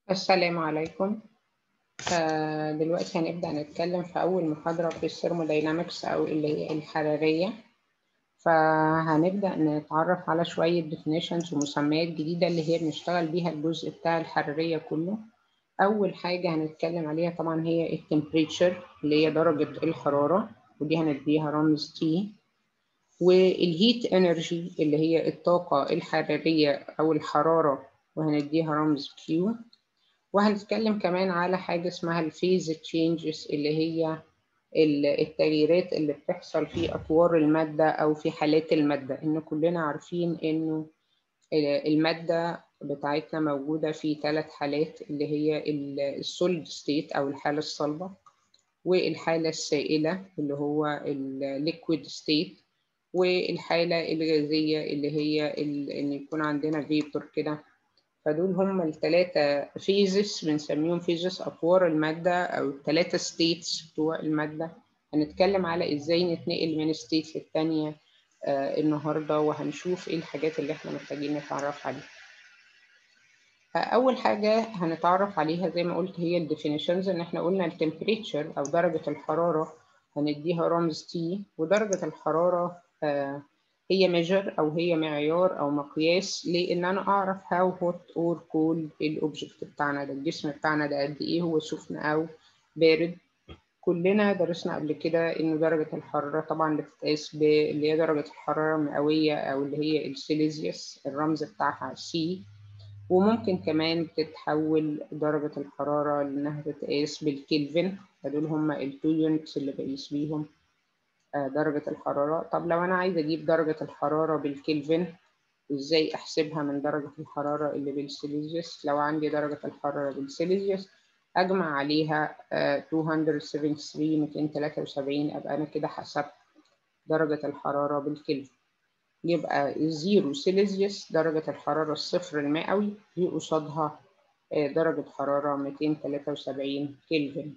السلام عليكم آه، دلوقتي هنبدأ نتكلم في أول محاضرة في الثيرموداينامكس أو اللي هي الحرارية فهنبدأ نتعرف على شوية definitions ومسميات جديدة اللي هي بنشتغل بيها الجزء بتاع الحرارية كله أول حاجة هنتكلم عليها طبعا هي التمبريتشر اللي هي درجة الحرارة ودي هنديها رمز T والهيت انرجي اللي هي الطاقة الحرارية أو الحرارة وهنديها رمز Q وهنتكلم كمان على حاجة اسمها الفيز تشينجز اللي هي التغييرات اللي بتحصل في أطوار المادة أو في حالات المادة إن كلنا عارفين إنه المادة بتاعتنا موجودة في ثلاث حالات اللي هي السوليد ستيت أو الحالة الصلبة والحالة السائلة اللي هو الليكويد ستيت والحالة الغازية اللي هي إن يكون عندنا فيبر كده فدول هم الثلاثة فيزس بنسميهم فيزس أطوار المادة أو الثلاثة ستيتس بتوع المادة هنتكلم على إزاي نتنقل من ستيت للتانية آه النهاردة وهنشوف إيه الحاجات اللي إحنا محتاجين نتعرف عليها أول حاجة هنتعرف عليها زي ما قلت هي الديفينيشنز إن إحنا قلنا التمبريتشر أو درجة الحرارة هنديها رمز T ودرجة الحرارة آه هي ميجر أو هي معيار أو مقياس لإن أنا أعرف how hot or cold الأوبجكت بتاعنا ده الجسم بتاعنا ده قد إيه هو سخن أو بارد كلنا درسنا قبل كده إن درجة الحرارة طبعا بتتقاس اللي هي درجة الحرارة المئوية أو اللي هي السيليزيوس الرمز بتاعها C وممكن كمان بتتحول درجة الحرارة لإنها تتقاس بالكلفن فدول هما التو يونتس اللي بقيس بيهم درجة الحرارة طب لو أنا عايزة أجيب درجة الحرارة بالكلفن إزاي أحسبها من درجة الحرارة اللي بالسيليزيوس لو عندي درجة الحرارة بالسيليزيوس أجمع عليها 273 273 أبقى أنا كده حسبت درجة الحرارة بالكلفن يبقى الزيرو سيليزيوس درجة الحرارة الصفر المئوي دي قصادها درجة حرارة 273 كلفن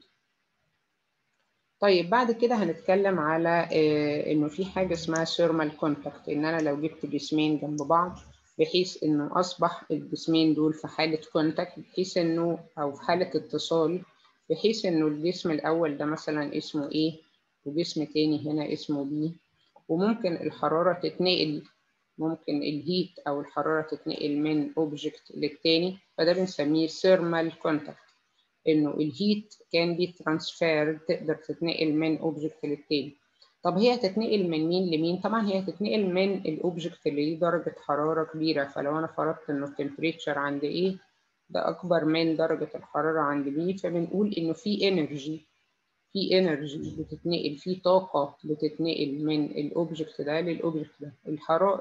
طيب بعد كده هنتكلم على آه انه في حاجه اسمها ثيرمال كونتاكت ان انا لو جبت جسمين جنب بعض بحيث انه اصبح الجسمين دول في حاله كونتاكت بحيث انه او في حاله اتصال بحيث انه الجسم الاول ده مثلا اسمه ايه وجسم تاني هنا اسمه بي وممكن الحراره تتنقل ممكن الهيت او الحراره تتنقل من اوبجكت للتاني فده بنسميه ثيرمال كونتاكت انه الهيت كان بي ترانسفير تقدر تتنقل من اوبجكت للتاني طب هي هتتنقل من مين لمين طبعا هي هتتنقل من الاوبجكت اللي ليه درجه حراره كبيره فلو انا فرضت انه التمبريتشر عند ايه ده اكبر من درجه الحراره عند بي فبنقول انه في انرجي في انرجي بتتنقل في طاقه بتتنقل من الاوبجكت ده للاوبجكت ده الحراره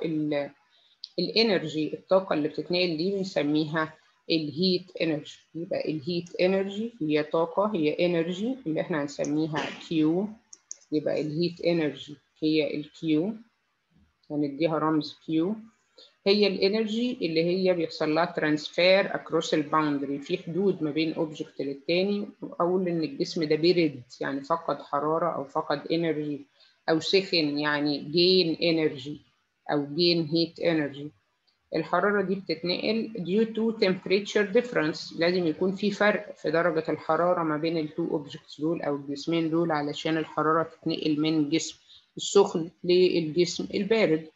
الانرجي الطاقه اللي بتتنقل دي بنسميها الهيت انرجي يبقى الهيت انرجي هي طاقة هي انرجي اللي احنا هنسميها كيو يبقى الهيت انرجي هي الكيو هنديها رمز كيو هي الانرجي اللي هي بيحصل لها ترانسفير اكروس الباوندري في حدود ما بين اوبجكت للتاني اقول ان الجسم ده برد يعني فقد حرارة او فقد انرجي او سخن يعني جين انرجي او جين هيت انرجي الحرارة دي بتتنقل due to temperature difference لازم يكون في فرق في درجة الحرارة ما بين التو اوبجكتس دول أو الجسمين دول علشان الحرارة تتنقل من الجسم السخن للجسم البارد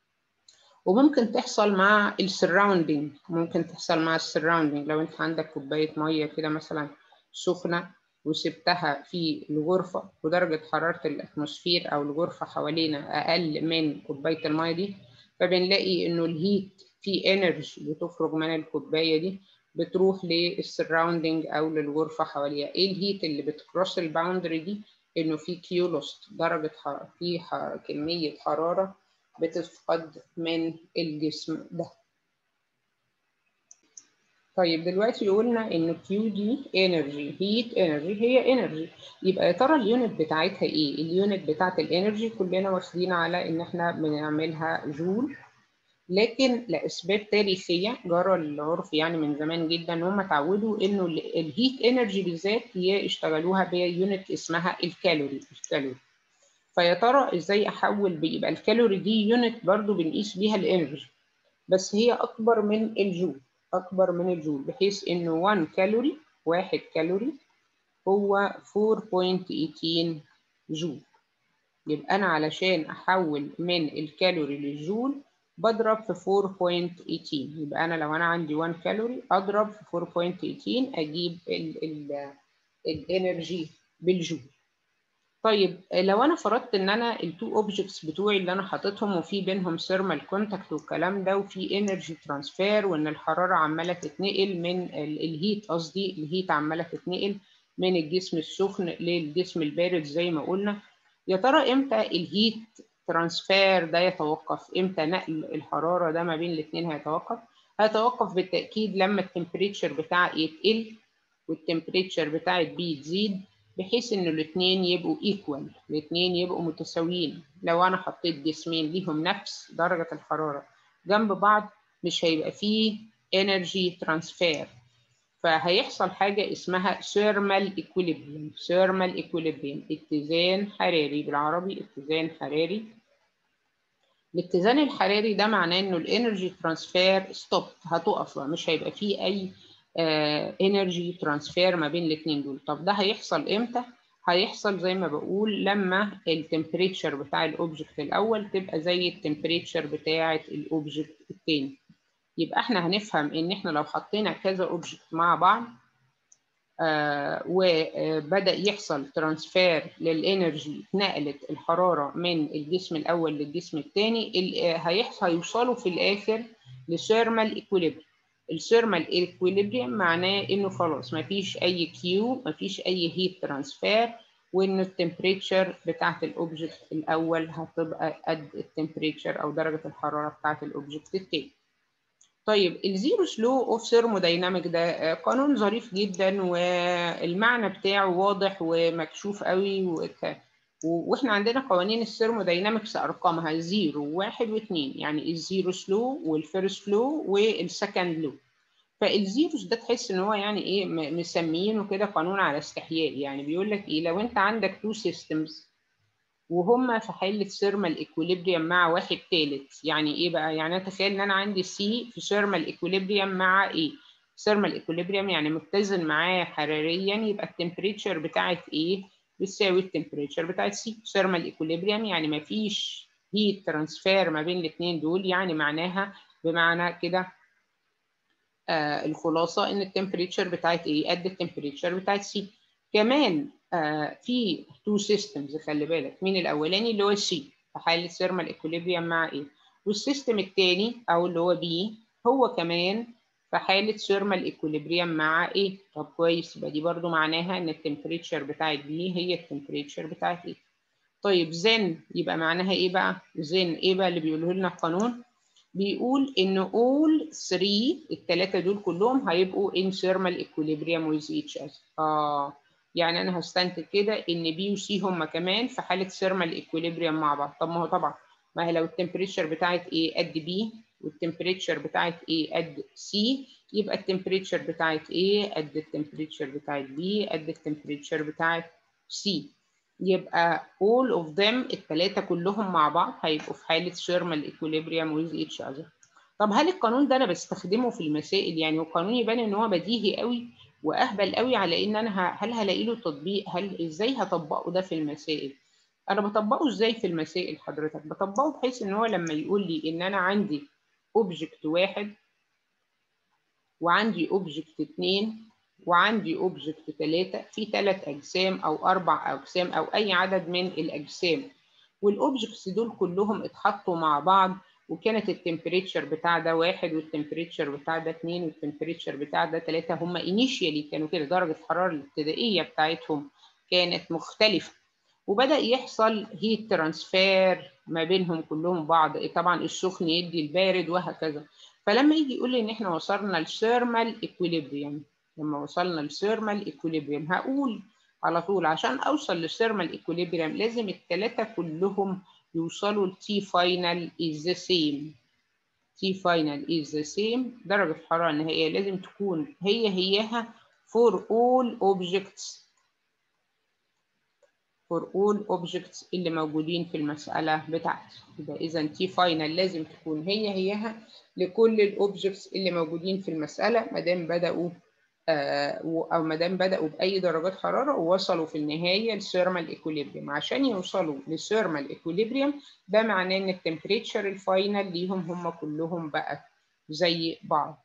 وممكن تحصل مع السراوندينج ممكن تحصل مع السراوندينج لو انت عندك كوباية مية كده مثلا سخنة وسبتها في الغرفة ودرجة حرارة الأتموسفير أو الغرفة حوالينا أقل من كوباية المية دي فبنلاقي انه الهيت في انرجي بتخرج من الكوبايه دي بتروح للسراوندينج او للغرفه حواليها ايه الهيت اللي بتكروس الباوندري دي انه في كيولوست درجه حراره في كميه حراره بتفقد من الجسم ده طيب دلوقتي قلنا ان كيو دي انرجي هيت انرجي هي انرجي يبقى يا ترى اليونت بتاعتها ايه اليونت بتاعت الانرجي كلنا واخدين على ان احنا بنعملها جول لكن لاسباب تاريخيه جرى العرف يعني من زمان جدا ان هم اتعودوا انه الهيت انرجي بالذات هي اشتغلوها بيونت اسمها الكالوري الكالوري فيا ترى ازاي احول بيبقى الكالوري دي يونت برضو بنقيس بيها الانرجي بس هي اكبر من الجول أكبر من الجول بحيث إنه 1 كالوري واحد كالوري هو 4.18 جول يبقى أنا علشان أحول من الكالوري للجول بضرب في 4.18 يبقى أنا لو أنا عندي 1 كالوري أضرب في 4.18 أجيب الانرجي بالجول طيب لو انا فرضت ان انا التو اوبجكتس بتوعي اللي انا حاططهم وفي بينهم ثيرمال كونتاكت والكلام ده وفي انرجي ترانسفير وان الحراره عماله تتنقل من الهيت قصدي الهيت عماله تتنقل من الجسم السخن للجسم البارد زي ما قلنا يا ترى امتى الهيت ترانسفير ده يتوقف امتى نقل الحراره ده ما بين الاثنين هيتوقف هيتوقف بالتاكيد لما التمبريتشر بتاع يتقل والتمبريتشر بتاع بي تزيد بحيث ان الاثنين يبقوا ايكوال الاثنين يبقوا متساويين لو انا حطيت جسمين ليهم نفس درجة الحرارة جنب بعض مش هيبقى فيه energy transfer فهيحصل حاجة اسمها thermal equilibrium thermal equilibrium اتزان حراري بالعربي اتزان حراري الاتزان الحراري ده معناه انه الانرجي ترانسفير ستوب هتقف مش هيبقى فيه اي انرجي uh, ترانسفير ما بين الاثنين دول طب ده هيحصل امتى هيحصل زي ما بقول لما التمبريتشر بتاع الاوبجكت الاول تبقى زي التمبريتشر بتاعه الاوبجكت الثاني يبقى احنا هنفهم ان احنا لو حطينا كذا اوبجكت مع بعض آه وبدا يحصل ترانسفير للانرجي اتنقلت الحراره من الجسم الاول للجسم الثاني هيحصل هيوصلوا في الاخر لثيرمال ايكوليبريم الثيرمال ايكويليبريم معناه انه خلاص مفيش اي كيو مفيش اي هيت ترانسفير وان التمبريتشر بتاعت الاوبجكت الاول هتبقى قد التمبريتشر او درجه الحراره بتاعت الاوبجكت التاني طيب الزيرو سلو اوف ثيرمودايناميك ده قانون ظريف جدا والمعنى بتاعه واضح ومكشوف قوي وك... واحنا عندنا قوانين الثيرموداينامكس ارقامها زيرو وواحد واثنين يعني الزيرو سلو والفيرست فلو والسكند لو فالزيروس ده تحس ان هو يعني ايه مسميينه كده قانون على استحياء يعني بيقول لك ايه لو انت عندك تو سيستمز وهما في حاله ثيرمال ايكوليبريم مع واحد ثالث يعني ايه بقى يعني انا تخيل ان انا عندي سي في ثيرمال ايكوليبريم مع ايه ثيرمال ايكوليبريم يعني متزن معاه حراريا يبقى التمبريتشر بتاعت ايه بتساوي التمبريتشر بتاعت سي ثيرمال ايكوليبريم يعني ما فيش هيت ترانسفير ما بين الاثنين دول يعني معناها بمعنى كده آه الخلاصه ان التمبريتشر بتاعت ايه قد التمبريتشر بتاعت سي كمان آه في تو سيستمز خلي بالك مين الاولاني اللي هو سي في حاله ثيرمال ايكوليبريم مع ايه والسيستم الثاني او اللي هو بي هو كمان في حالة ثيرمال ايكوليبريم مع ايه؟ طب كويس يبقى دي برضو معناها ان التمبريتشر بتاعت بي هي التمبريتشر بتاعت ايه؟ طيب زن يبقى معناها ايه بقى؟ زن ايه بقى اللي بيقوله لنا القانون؟ بيقول ان all 3 الثلاثة دول كلهم هيبقوا in thermal equilibrium with each other. اه يعني انا هستنتج كده ان بي وسي هما كمان في حالة thermal equilibrium مع بعض. طب ما هو طبعا ما هي لو التمبريتشر بتاعت ايه قد بي والتمبريتشر بتاعت A قد C يبقى التمبريتشر بتاعت A قد التمبريتشر بتاعت B قد التمبريتشر بتاعت C يبقى all of them الثلاثة كلهم مع بعض هيبقوا في حالة thermal equilibrium with each other طب هل القانون ده أنا بستخدمه في المسائل يعني والقانون يبان إن هو بديهي قوي وأهبل قوي على إن أنا هل هلاقي له تطبيق هل إزاي هطبقه ده في المسائل أنا بطبقه إزاي في المسائل حضرتك بطبقه بحيث إن هو لما يقول لي إن أنا عندي اوبجكت واحد وعندي اوبجكت اتنين وعندي اوبجكت تلاتة في تلات اجسام او اربع اجسام او اي عدد من الاجسام والاوبجكتس دول كلهم اتحطوا مع بعض وكانت التمبريتشر بتاع ده واحد والتمبريتشر بتاع ده اتنين والتمبريتشر بتاع ده تلاتة هما انيشيالي كانوا كده درجة الحرارة الابتدائية بتاعتهم كانت مختلفة وبدأ يحصل هيت ترانسفير ما بينهم كلهم بعض طبعا السخن يدي البارد وهكذا فلما يجي يقول لي ان احنا وصلنا للثيرمال ايكوليبريم لما وصلنا للثيرمال ايكوليبريم هقول على طول عشان اوصل للثيرمال ايكوليبريم لازم الثلاثه كلهم يوصلوا لتي فاينل از ذا سيم تي فاينل از ذا سيم درجه الحراره النهائيه لازم تكون هي هيها for all objects for all objects اللي موجودين في المسألة بتاعتي يبقى إذا تي فاينل لازم تكون هي هيها لكل الاوبجكتس اللي موجودين في المساله ما دام بداوا او ما دام بداوا باي درجات حراره ووصلوا في النهايه للثيرمال ايكوليبريم عشان يوصلوا للثيرمال ايكوليبريم ده معناه ان التمبريتشر الفاينل ليهم هم كلهم بقى زي بعض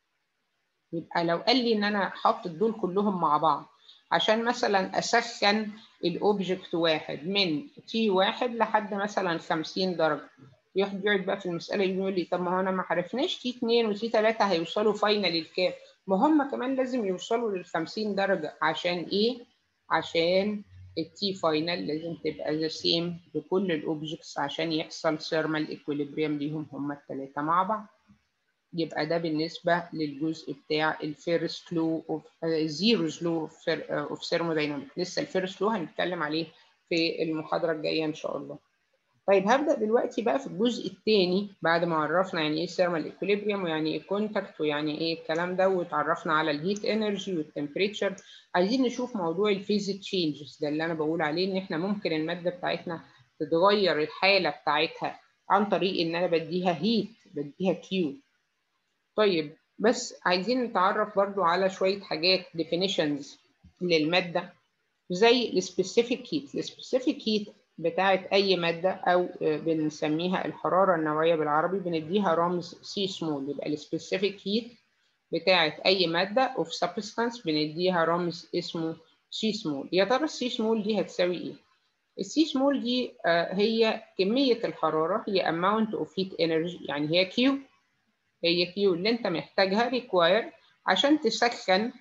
يبقى لو قال لي ان انا حاطط دول كلهم مع بعض عشان مثلا اسخن الاوبجكت واحد من تي واحد لحد مثلا 50 درجه يقعد يقعد بقى في المساله يقول لي طب ما هو انا ما عرفناش تي 2 وتي 3 هيوصلوا فاينل لكام ما هم كمان لازم يوصلوا لل 50 درجه عشان ايه عشان التي فاينل لازم تبقى ذا سيم لكل الاوبجكتس عشان يحصل ثيرمال ايكوليبريم ليهم هم الثلاثه مع بعض يبقى ده بالنسبة للجزء بتاع الفيرست لو اوف زيروز لو اوف ثيرمودايناميك لسه الفيرست لو هنتكلم عليه في المحاضرة الجاية إن شاء الله. طيب هبدأ دلوقتي بقى في الجزء الثاني بعد ما عرفنا يعني إيه ثيرمال ايكوليبريم ويعني إيه كونتاكت ويعني إيه الكلام ده واتعرفنا على الهيت انرجي والتمبريتشر عايزين نشوف موضوع الفيزيك تشينجز ده اللي أنا بقول عليه إن إحنا ممكن المادة بتاعتنا تتغير الحالة بتاعتها عن طريق إن أنا بديها هيت بديها كيو طيب بس عايزين نتعرف برضو على شوية حاجات definitions للمادة زي السبيسيفيك هيت السبيسيفيك هيت بتاعت أي مادة أو بنسميها الحرارة النووية بالعربي بنديها رمز C small يبقى السبيسيفيك هيت بتاعت أي مادة of substance بنديها رمز اسمه C small يا ترى السي small دي هتساوي إيه؟ السي small دي هي كمية الحرارة هي amount of heat energy يعني هي Q هي كيو اللي انت محتاجها ريكواير عشان تسخن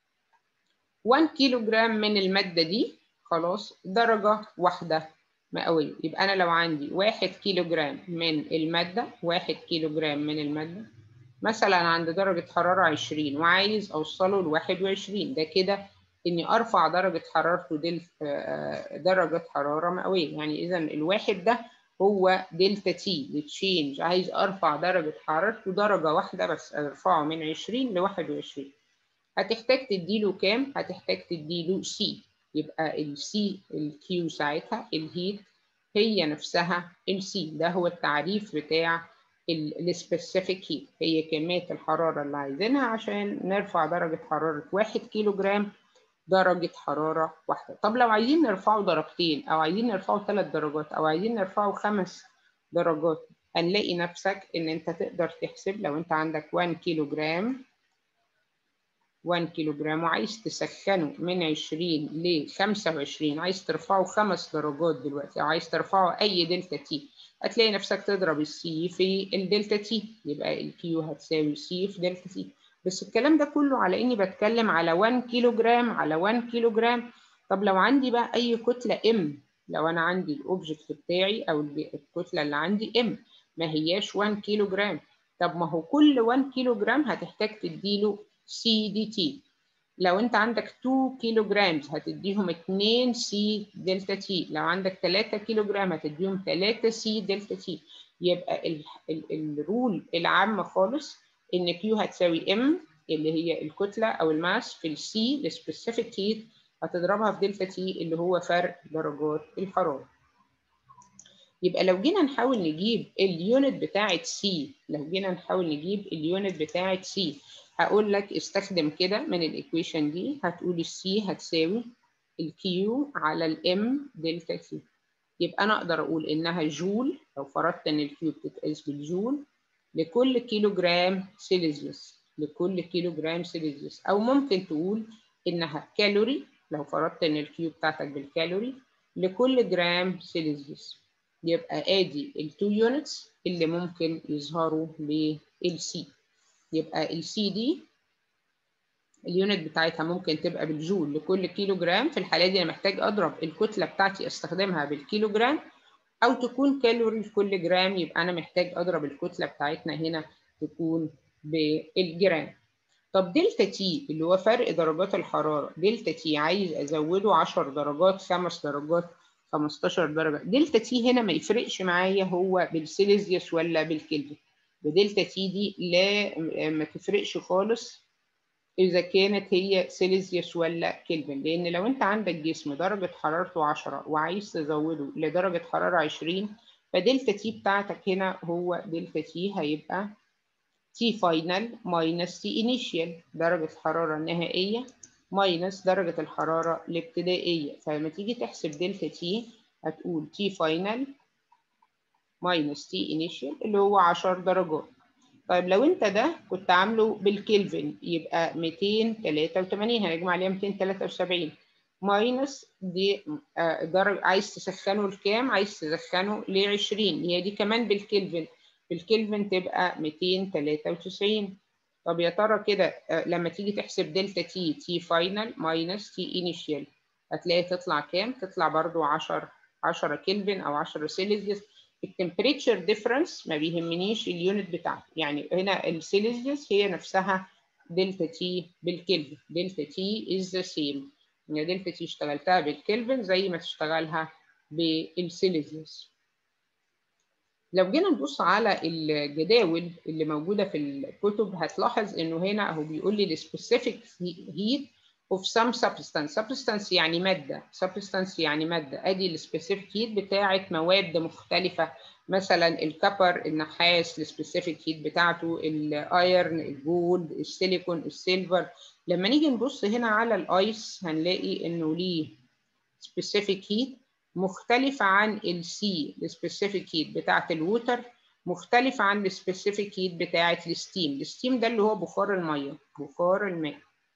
1 كيلو جرام من المادة دي خلاص درجة واحدة مئوية يبقى أنا لو عندي واحد كيلو جرام من المادة واحد كيلو جرام من المادة مثلا عند درجة حرارة عشرين وعايز أوصله لواحد وعشرين ده كده إني أرفع درجة حرارته دل درجة حرارة مئوية يعني إذا الواحد ده هو دلتا تي للتشينج عايز ارفع درجه حرارته درجه واحده بس ارفعه من 20 ل 21 هتحتاج تديله كام هتحتاج تديله سي يبقى السي الكيو ساعتها الهيت هي نفسها السي ده هو التعريف بتاع السبيسيفيك هيت هي كميه الحراره اللي عايزينها عشان نرفع درجه حراره 1 كيلو جرام درجة حرارة واحدة طب لو عايزين نرفعه درجتين أو عايزين نرفعه ثلاث درجات أو عايزين نرفعه خمس درجات هنلاقي نفسك إن أنت تقدر تحسب لو أنت عندك 1 كيلو جرام 1 كيلو جرام وعايز تسخنه من 20 ل 25 عايز ترفعه خمس درجات دلوقتي أو عايز ترفعه أي دلتا تي هتلاقي نفسك تضرب السي في الدلتا تي يبقى الكيو هتساوي سي في دلتا تي بس الكلام ده كله على اني بتكلم على 1 كيلو جرام على 1 كيلو جرام طب لو عندي بقى اي كتله ام لو انا عندي الاوبجكت بتاعي او الكتله اللي عندي ام ما هياش 1 كيلو جرام طب ما هو كل 1 كيلو جرام هتحتاج تديله سي دي تي لو انت عندك 2 كيلو جرام هتديهم 2 سي دلتا تي لو عندك 3 كيلو جرام هتديهم 3 سي دلتا تي يبقى ال ال الرول العام خالص ان كيو هتساوي ام اللي هي الكتله او الماس في السي السبيسيفيك هيت هتضربها في دلتا تي اللي هو فرق درجات الحراره يبقى لو جينا نحاول نجيب اليونت بتاعه سي لو جينا نحاول نجيب اليونت بتاعه سي هقول لك استخدم كده من الايكويشن دي هتقول السي هتساوي الكيو على الام دلتا تي يبقى انا اقدر اقول انها جول لو فرضت ان الكيو بتتقاس بالجول لكل كيلو جرام سيليزيوس لكل كيلو جرام سيليزيوس او ممكن تقول انها كالوري لو فرضت ان الكيو بتاعتك بالكالوري لكل جرام سيليزيوس يبقى ادي التو يونتس اللي ممكن يظهروا للسي يبقى السي دي اليونت بتاعتها ممكن تبقى بالجول لكل كيلو جرام في الحالة دي أنا محتاج أضرب الكتلة بتاعتي أستخدمها بالكيلو جرام أو تكون كالوري لكل جرام يبقى أنا محتاج أضرب الكتلة بتاعتنا هنا تكون بالجرام طب دلتا تي اللي هو فرق درجات الحرارة دلتا تي عايز أزوده 10 درجات 5 درجات 15 درجة دلتا تي هنا ما يفرقش معايا هو بالسيليزيوس ولا بالكلفن بدلتا تي دي لا ما تفرقش خالص إذا كانت هي سيليزيوس ولا كلفن لأن لو أنت عندك جسم درجة حرارته 10 وعايز تزوده لدرجة حرارة 20 فدلتا تي بتاعتك هنا هو دلتا تي هيبقى T final minus T initial درجة الحرارة النهائية minus درجة الحرارة الابتدائية فلما تيجي تحسب دلتا T هتقول T final minus T initial اللي هو 10 درجات طيب لو انت ده كنت عامله بالكلفن يبقى 283 هنجمع عليها 273 ماينس دي درجة عايز تسخنه لكام؟ عايز تسخنه ل 20 هي دي كمان بالكلفن بالكلفن تبقى 293 طب يا ترى كده لما تيجي تحسب دلتا تي تي فاينل ماينس تي انيشال هتلاقي تطلع كام؟ تطلع برضو 10 10 كلفن او 10 سيليزيوس التمبريتشر ديفرنس ما بيهمنيش اليونت بتاعته يعني هنا السيليزيوس هي نفسها دلتا تي بالكلفن دلتا تي از ذا سيم ان دلتا تي اشتغلتها بالكلفن زي ما تشتغلها بالسيليزيوس لو جينا نبص على الجداول اللي موجوده في الكتب هتلاحظ انه هنا هو بيقول لي السبيسيفيك هيت of some substance substance يعني مادة substance يعني مادة ادي السبيسيفيك هيت بتاعة مواد مختلفة مثلا الكبر النحاس السبيسيفيك هيت بتاعته الايرن الجولد السيليكون السيلفر لما نيجي نبص هنا على الايس هنلاقي انه ليه سبيسيفيك هيت مختلفة عن السي السبيسيفيك هيت بتاعة الووتر مختلفة عن السبيسيفيك هيت بتاعة الستيم الستيم ده اللي هو بخار المية بخار الماء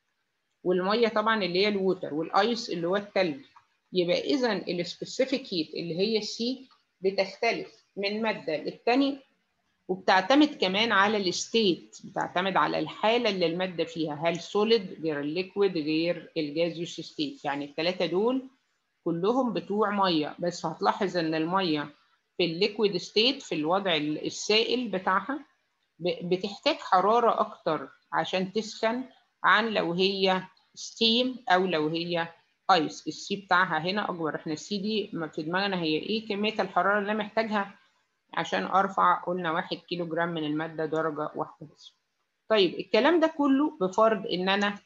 والميه طبعا اللي هي الووتر والايس اللي هو الثلج يبقى اذا السبيسيفيك هيت اللي هي السي بتختلف من ماده للتاني وبتعتمد كمان على الستيت بتعتمد على الحاله اللي الماده فيها هل سوليد غير الليكويد غير الجازيوس ستيت يعني الثلاثه دول كلهم بتوع ميه بس هتلاحظ ان الميه في الليكويد ستيت في الوضع السائل بتاعها بتحتاج حراره اكتر عشان تسخن عن لو هي ستيم او لو هي ايس السي بتاعها هنا اكبر احنا السي دي في دماغنا هي ايه كميه الحراره اللي انا محتاجها عشان ارفع قلنا واحد كيلو جرام من الماده درجه واحده بس طيب الكلام ده كله بفرض ان انا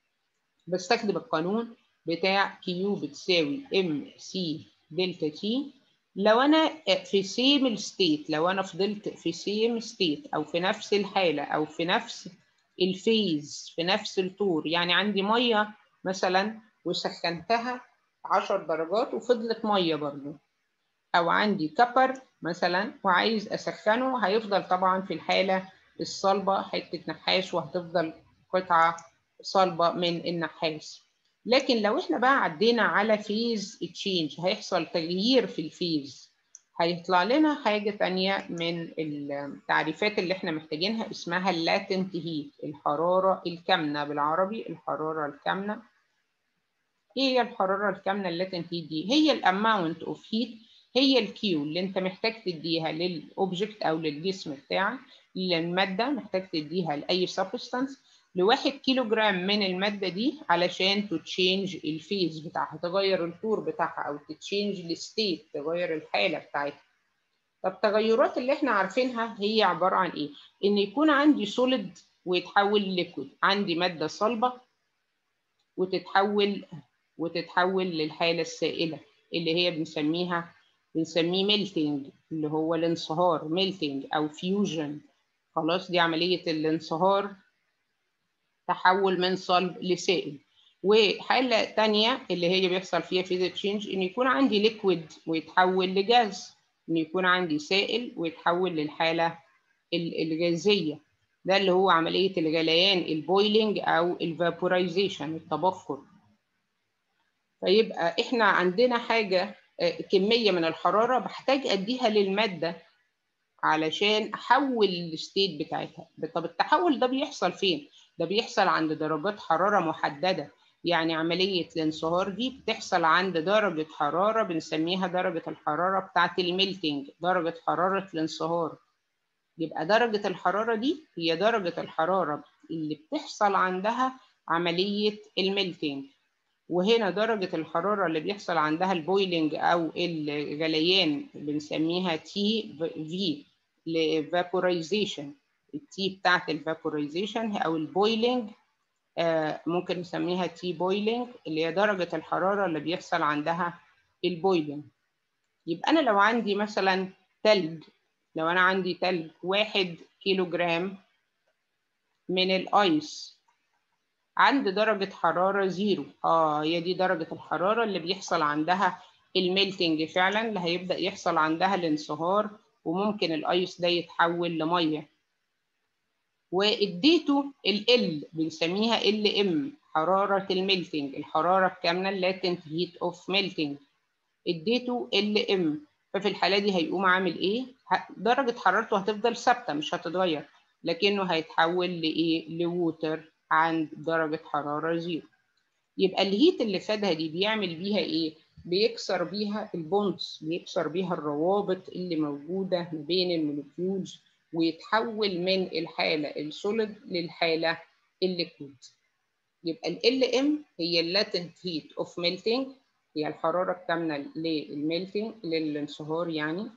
بستخدم القانون بتاع كيو بتساوي ام سي دلتا تي لو انا في سيم ستيت لو انا فضلت في سيم ستيت او في نفس الحاله او في نفس الفيز في نفس الطور يعني عندي ميه مثلا وسخنتها 10 درجات وفضلت ميه برضو او عندي كبر مثلا وعايز اسخنه هيفضل طبعا في الحاله الصلبه حته نحاس وهتفضل قطعه صلبه من النحاس لكن لو احنا بقى عدينا على فيز تشينج هيحصل تغيير في الفيز هيطلع لنا حاجة تانية من التعريفات اللي احنا محتاجينها اسمها اللاتنت هيت الحرارة الكامنة بالعربي الحرارة الكامنة ايه هي الحرارة الكامنة اللاتنت هيت دي؟ هي الاماونت اوف هيت هي الكيو اللي انت محتاج تديها للاوبجكت او للجسم بتاعك للمادة محتاج تديها لأي سبستانس لواحد كيلو جرام من المادة دي علشان تتشينج الفيز بتاعها تغير الطور بتاعها أو تتشينج الستيت تغير الحالة بتاعتها طب التغيرات اللي احنا عارفينها هي عبارة عن ايه؟ إن يكون عندي سوليد ويتحول لليكويد عندي مادة صلبة وتتحول وتتحول للحالة السائلة اللي هي بنسميها بنسميه ميلتنج اللي هو الانصهار ميلتنج أو فيوجن خلاص دي عملية الانصهار تحول من صلب لسائل وحالة تانية اللي هي بيحصل فيها فيز تشينج إن يكون عندي ليكويد ويتحول لجاز إن يكون عندي سائل ويتحول للحالة الغازية ده اللي هو عملية الغليان البويلينج أو الفابورايزيشن التبخر فيبقى إحنا عندنا حاجة كمية من الحرارة بحتاج أديها للمادة علشان أحول الستيت بتاعتها طب التحول ده بيحصل فين؟ ده بيحصل عند درجات حرارة محددة يعني عملية الانصهار دي بتحصل عند درجة حرارة بنسميها درجة الحرارة بتاعة الميلتنج درجة حرارة الانصهار يبقى درجة الحرارة دي هي درجة الحرارة اللي بتحصل عندها عملية الميلتنج وهنا درجة الحرارة اللي بيحصل عندها البويلنج أو الغليان بنسميها تي في لفابورايزيشن التي بتاعت الفابورايزيشن أو البويلنج آه ممكن نسميها تي بويلنج اللي هي درجة الحرارة اللي بيحصل عندها البويلنج يبقى أنا لو عندي مثلا تلج لو أنا عندي تلج واحد كيلو جرام من الايس عند درجة حرارة زيرو اه هي دي درجة الحرارة اللي بيحصل عندها الميلتنج فعلا اللي هيبدأ يحصل عندها الانصهار وممكن الايس ده يتحول لمية واديته ال L بنسميها ال ام حرارة الميلتنج الحرارة الكامنة اللاتنت هيت اوف ميلتنج اديته ال ام ففي الحالة دي هيقوم عامل ايه؟ درجة حرارته هتفضل ثابتة مش هتتغير لكنه هيتحول لايه؟ لووتر عند درجة حرارة زيرو يبقى الهيت اللي خدها دي بيعمل بيها ايه؟ بيكسر بيها البونز بيكسر بيها الروابط اللي موجودة ما بين المولكيولز ويتحول من الحالة السوليد للحالة الليكويد يبقى ال LM هي اللاتنت هيت اوف ميلتنج هي الحرارة الكامنة للميلتنج للانصهار يعني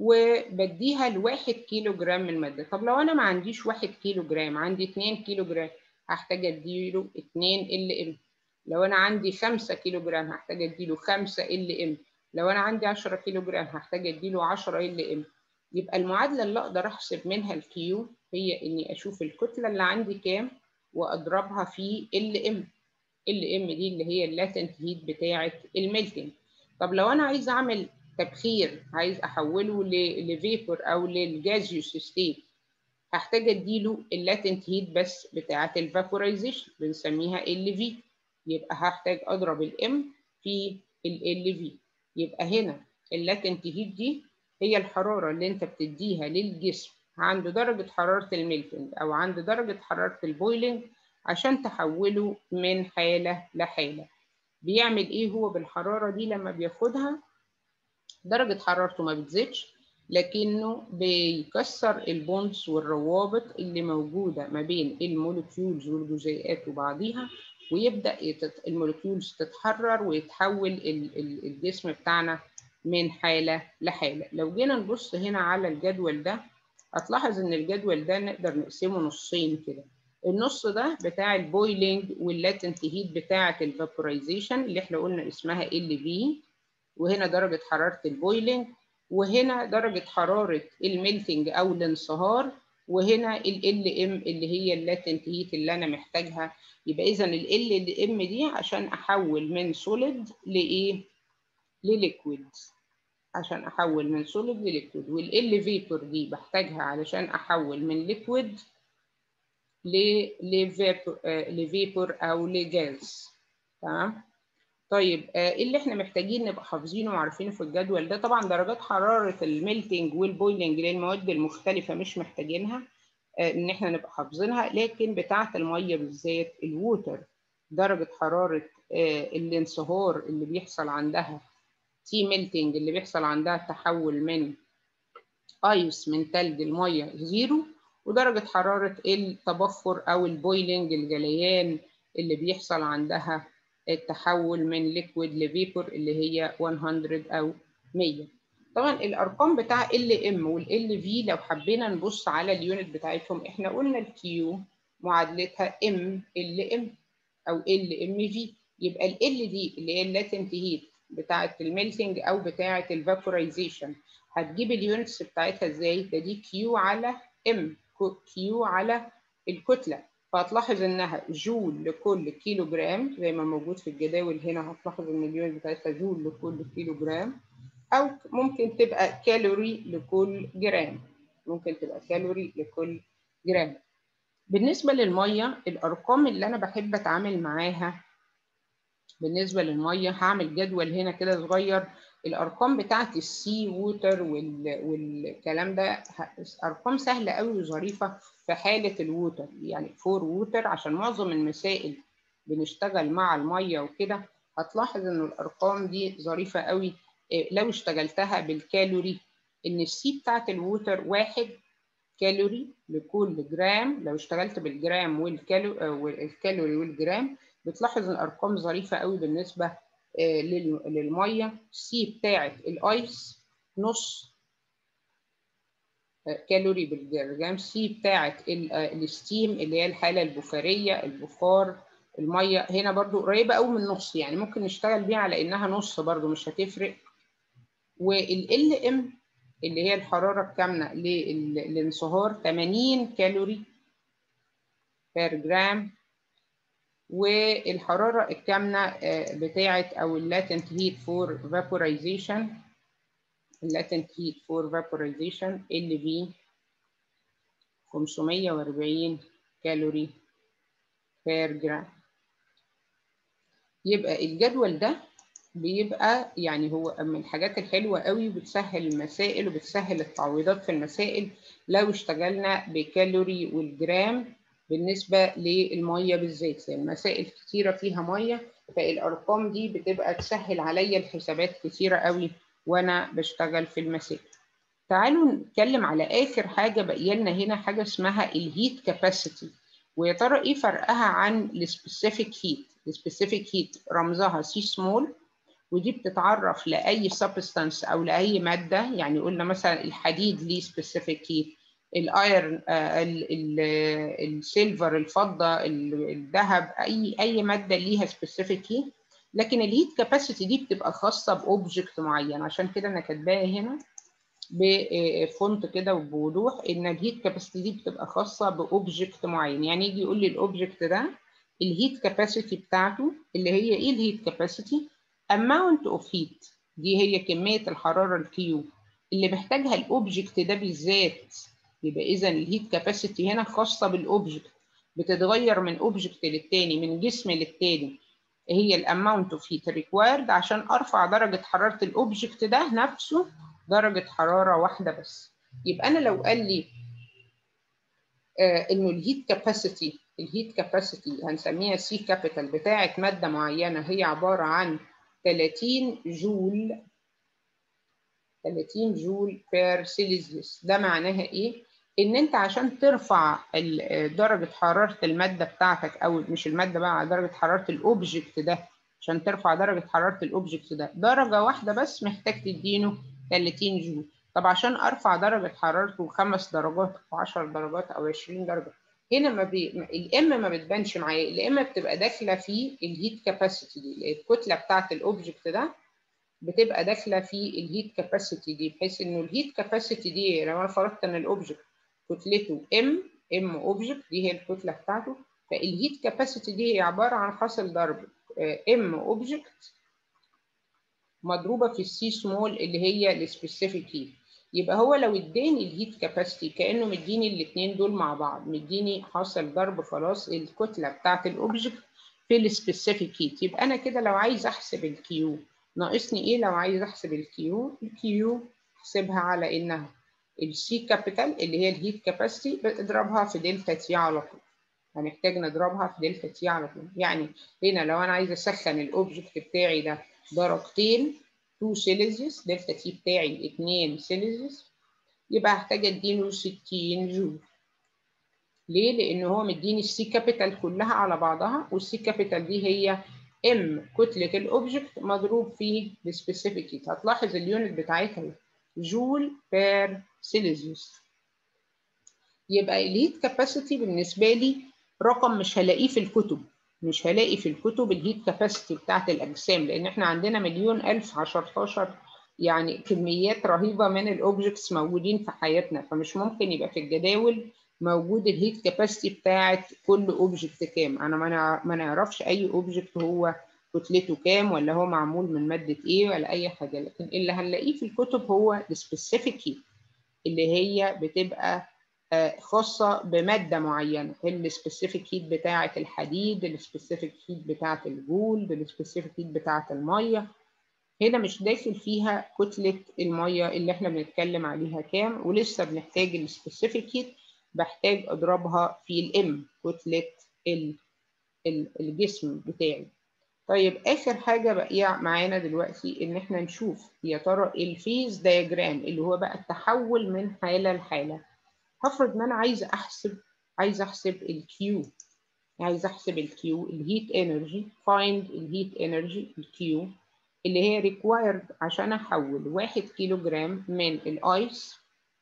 وبديها لواحد كيلو جرام من المادة طب لو أنا ما عنديش واحد كيلو جرام عندي اتنين كيلو جرام هحتاج أديله اتنين ال ام لو أنا عندي خمسة كيلو جرام هحتاج أديله خمسة ال ام لو أنا عندي عشرة كيلو جرام هحتاج أديله عشرة ال ام يبقى المعادلة اللي أقدر أحسب منها الكيو هي إني أشوف الكتلة اللي عندي كام وأضربها في ال ام ال ام دي اللي هي اللاتنت هيت بتاعة الميلتنج طب لو أنا عايز أعمل تبخير عايز أحوله لفيبر أو للجازيوس ستيت هحتاج أديله اللاتنت هيت بس بتاعة الفابورايزيشن بنسميها ال في يبقى هحتاج أضرب الام في ال في يبقى هنا اللاتنت هيت دي هي الحرارة اللي أنت بتديها للجسم عند درجة حرارة الميلتنج أو عند درجة حرارة البويلنج عشان تحوله من حالة لحالة بيعمل إيه هو بالحرارة دي لما بياخدها درجة حرارته ما بتزيدش لكنه بيكسر البونز والروابط اللي موجودة ما بين المولكيولز والجزيئات وبعضيها ويبدأ يتت... المولكيولز تتحرر ويتحول الجسم بتاعنا من حالة لحالة لو جينا نبص هنا على الجدول ده هتلاحظ ان الجدول ده نقدر نقسمه نصين كده النص ده بتاع البويلنج واللاتنت هيت بتاعة الفابورايزيشن اللي احنا قلنا اسمها ال في وهنا درجة حرارة البويلنج وهنا درجة حرارة الميلتنج أو الانصهار وهنا ال ام اللي هي اللاتنت هيت اللي أنا محتاجها يبقى إذا ال ام دي عشان أحول من سوليد لإيه؟ لليكويد عشان أحول من سوليد لليكويد والال فيبور دي بحتاجها علشان أحول من ليكويد لفيبور أو لجاز تمام؟ طيب ايه اللي احنا محتاجين نبقى حافظينه وعارفينه في الجدول ده طبعا درجات حراره الميلتنج والبويلنج للمواد المختلفه مش محتاجينها ان احنا نبقى حافظينها لكن بتاعه الميه بالذات الووتر درجه حراره الانصهار اللي بيحصل عندها تي ميلتنج اللي بيحصل عندها التحول من ايس من تلج الميه زيرو ودرجه حراره التبخر او البويلنج الجليان اللي بيحصل عندها التحول من ليكويد لفيبور اللي هي 100 او 100 طبعا الارقام بتاع ال ام والال في لو حبينا نبص على اليونت بتاعتهم احنا قلنا الكيو معادلتها ام ال ام او ال ام في يبقى ال دي اللي هي اللاتنت هيت بتاعه الميلتنج او بتاعه الفابورايزيشن هتجيب اليونتس بتاعتها ازاي ده دي كيو على ام كيو على الكتله فهتلاحظ انها جول لكل كيلو جرام زي ما موجود في الجداول هنا هتلاحظ ان اليونت بتاعتها جول لكل كيلو جرام او ممكن تبقى كالوري لكل جرام ممكن تبقى كالوري لكل جرام بالنسبه للميه الارقام اللي انا بحب اتعامل معاها بالنسبه للميه هعمل جدول هنا كده صغير الارقام بتاعت السي ووتر وال... والكلام ده ارقام سهله قوي وظريفه في حاله الووتر يعني فور ووتر عشان معظم المسائل بنشتغل مع الميه وكده هتلاحظ ان الارقام دي ظريفه قوي لو اشتغلتها بالكالوري ان السي بتاعت الووتر واحد كالوري لكل جرام لو اشتغلت بالجرام والكالوري والجرام بتلاحظ ان الارقام ظريفه قوي بالنسبه للميه سي بتاعه الايس نص كالوري بالجرام سي بتاعه الستيم اللي هي الحاله البخاريه البخار الميه هنا برضو قريبه قوي من نص يعني ممكن نشتغل بيها على انها نص برضو مش هتفرق والال ام اللي هي الحراره الكامنه للانصهار 80 كالوري per جرام والحرارة الكامنة بتاعة أو اللاتنت هيت فور vaporization اللاتنت هيت فور vaporization اللي بي 540 كالوري بير جرام يبقى الجدول ده بيبقى يعني هو من الحاجات الحلوة قوي بتسهل المسائل وبتسهل التعويضات في المسائل لو اشتغلنا بكالوري والجرام بالنسبة للمية بالذات لأن مسائل كتيرة فيها مية فالأرقام دي بتبقى تسهل عليا الحسابات كتيرة قوي وأنا بشتغل في المسائل تعالوا نتكلم على آخر حاجة بقي لنا هنا حاجة اسمها الهيت كاباسيتي ويا ترى إيه فرقها عن السبيسيفيك هيت السبيسيفيك هيت رمزها سي سمول ودي بتتعرف لأي سبستانس أو لأي مادة يعني قلنا مثلا الحديد ليه سبيسيفيك هيت الايرن السيلفر الفضه الذهب اي اي ماده ليها سبيسيفيك هيت لكن الهيت كاباسيتي دي بتبقى خاصه باوبجكت معين عشان كده انا كاتباها هنا بفونت كده وبوضوح ان الهيت كاباسيتي دي بتبقى خاصه باوبجكت معين يعني يجي يقول لي الاوبجكت ده الهيت كاباسيتي بتاعته اللي هي ايه الهيت كاباسيتي amount of heat دي هي كميه الحراره الكيو اللي محتاجها الاوبجكت ده بالذات يبقى اذا الهيت كاباسيتي هنا خاصه بالاوبجكت بتتغير من اوبجكت للتاني من جسم للتاني هي الاماونت اوف هيت ريكوايرد عشان ارفع درجه حراره الاوبجكت ده نفسه درجه حراره واحده بس يبقى انا لو قال لي آه انه الهيت كاباسيتي الهيت كاباسيتي هنسميها سي كابيتال بتاعه ماده معينه هي عباره عن 30 جول 30 جول بير سيليزيوس ده معناها ايه ان انت عشان ترفع درجه حراره الماده بتاعتك او مش الماده بقى درجه حراره الاوبجكت ده عشان ترفع درجه حراره الاوبجكت ده درجه واحده بس محتاج تدينه 30 جول طب عشان ارفع درجه حرارته خمس درجات او 10 درجات او 20 درجه هنا ما بي... الام ما بتبانش معايا الام بتبقى داخله في الهيت كاباسيتي دي الكتله بتاعه الاوبجكت ده بتبقى داخله في الهيت كاباسيتي دي بحيث انه الهيت كاباسيتي دي لو انا فرضت ان الاوبجكت كتلته ام ام اوبجكت دي هي الكتله بتاعته فالهيت كاباسيتي دي هي عباره عن حاصل ضرب ام اوبجكت مضروبه في السي سمول اللي هي السبيسيفيك هيت يبقى هو لو اداني الهيت كاباسيتي كانه مديني الاثنين دول مع بعض مديني حاصل ضرب خلاص الكتله بتاعت الاوبجكت في السبيسيفيك هيت يبقى انا كده لو عايز احسب الكيو ناقصني ايه لو عايز احسب الكيو الكيو احسبها على انها السي كابيتال اللي هي الهيت كاباسيتي اضربها في دلتا تي على طول هنحتاج نضربها في دلتا تي على طول يعني هنا لو انا عايز اسخن الاوبجكت بتاعي ده درجتين 2 سيليزيوس دلتا تي بتاعي 2 سيليزيوس يبقى هحتاج اديله 60 جول ليه؟ لان هو مديني السي كابيتال كلها على بعضها والسي كابيتال دي هي ام كتله الاوبجكت مضروب في السبيسيفيك هيت هتلاحظ اليونت بتاعتها جول بير سيليزيوس يبقى الهيت كاباسيتي بالنسبه لي رقم مش هلاقيه في الكتب مش هلاقي في الكتب الهيت كاباسيتي بتاعت الاجسام لان احنا عندنا مليون الف عشرتاشر يعني كميات رهيبه من الاوبجكتس موجودين في حياتنا فمش ممكن يبقى في الجداول موجود الهيت كاباسيتي بتاعت كل اوبجكت كام انا ما نعرفش اي اوبجكت هو كتلته كام ولا هو معمول من ماده ايه ولا اي حاجه لكن اللي هنلاقيه في الكتب هو السبيسيفيك هيت اللي هي بتبقى خاصه بماده معينه السبيسيفيك هيت بتاعه الحديد السبيسيفيك هيت بتاعه الجولد السبيسيفيك هيت بتاعه الميه هنا مش داخل فيها كتله الميه اللي احنا بنتكلم عليها كام ولسه بنحتاج السبيسيفيك هيت بحتاج اضربها في الام كتله الجسم بتاعي طيب اخر حاجه بقى معانا دلوقتي ان احنا نشوف يا ترى الفيز دايجرام اللي هو بقى التحول من حاله لحاله هفرض ان انا عايزه احسب عايزه احسب الكيو عايزه احسب الكيو الهيت انرجي فايند الهيت انرجي الكيو اللي هي ريكوايرد عشان احول واحد كيلو جرام من الايس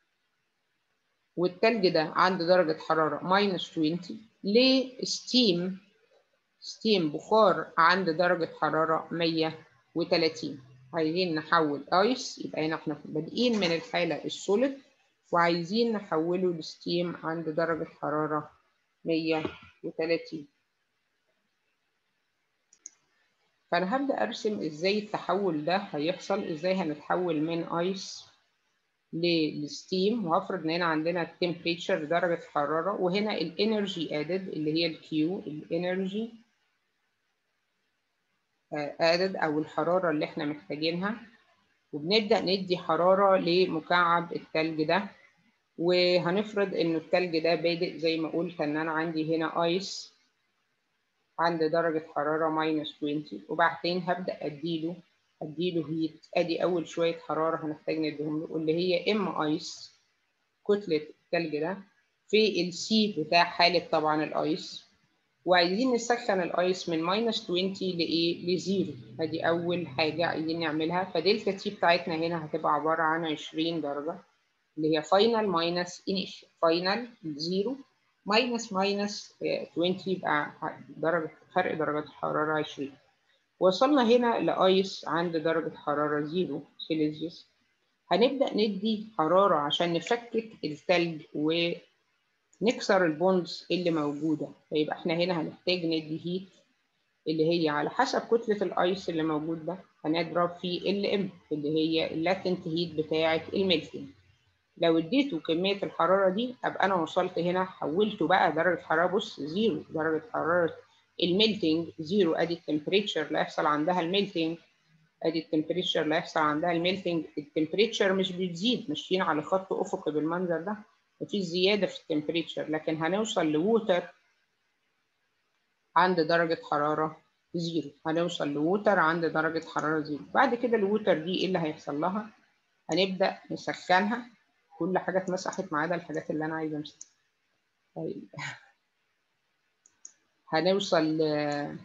والتلج ده عند درجة حرارة ماينس 20 لستيم ستيم بخار عند درجة حرارة 130 عايزين نحول ايس يبقى هنا احنا بادئين من الحالة السوليد وعايزين نحوله لستيم عند درجة حرارة 130 فأنا هبدأ أرسم إزاي التحول ده هيحصل إزاي هنتحول من ايس للستيم وهفرض إن هنا عندنا التمبريتشر درجة حرارة وهنا الانرجي ادد اللي هي الكيو الانرجي ادد أو الحرارة اللي إحنا محتاجينها وبنبدأ ندي حرارة لمكعب التلج ده وهنفرض إن التلج ده بادئ زي ما قلت إن أنا عندي هنا ايس عند درجة حرارة ماينس 20 وبعدين هبدأ أديله أديله هيت أدي أول شوية حرارة هنحتاج نديهم له واللي هي إم أيس كتلة التلج ده في السي بتاع حالة طبعا الأيس وعايزين نسخن الأيس من ماينس 20 لإيه؟ لزيرو أدي أول حاجة عايزين نعملها فدلتا تي بتاعتنا هنا هتبقى عبارة عن 20 درجة اللي هي فاينل ماينس انيشال فاينل زيرو ماينس ماينس 20 يبقى درجة فرق درجة الحرارة 20 وصلنا هنا لأيس عند درجة حرارة زيرو سيليزيوس هنبدأ ندي حرارة عشان نفكك التلج ونكسر البوندز اللي موجودة فيبقى احنا هنا هنحتاج ندي هيت اللي هي على حسب كتلة الأيس اللي موجود ده هنضرب في ال ام اللي هي اللاتنت هيت بتاعة الميلتنج لو اديته كمية الحرارة دي أبقى أنا وصلت هنا حولته بقى درجة حرارة بص زيرو درجة حرارة الميلتنج زيرو أدي التمبريتشر اللي هيحصل عندها الميلتنج أدي التمبريتشر اللي هيحصل عندها الميلتنج التمبريتشر مش بتزيد ماشيين على خط أفقي بالمنظر ده مفيش زيادة في التمبريتشر لكن هنوصل لووتر عند درجة حرارة زيرو هنوصل لووتر عند درجة حرارة زيرو بعد كده الووتر دي إيه اللي هيحصل لها؟ هنبدأ نسخنها كل حاجة اتمسحت ما عدا الحاجات اللي أنا عايزة أمسحها. طيب هنوصل ل...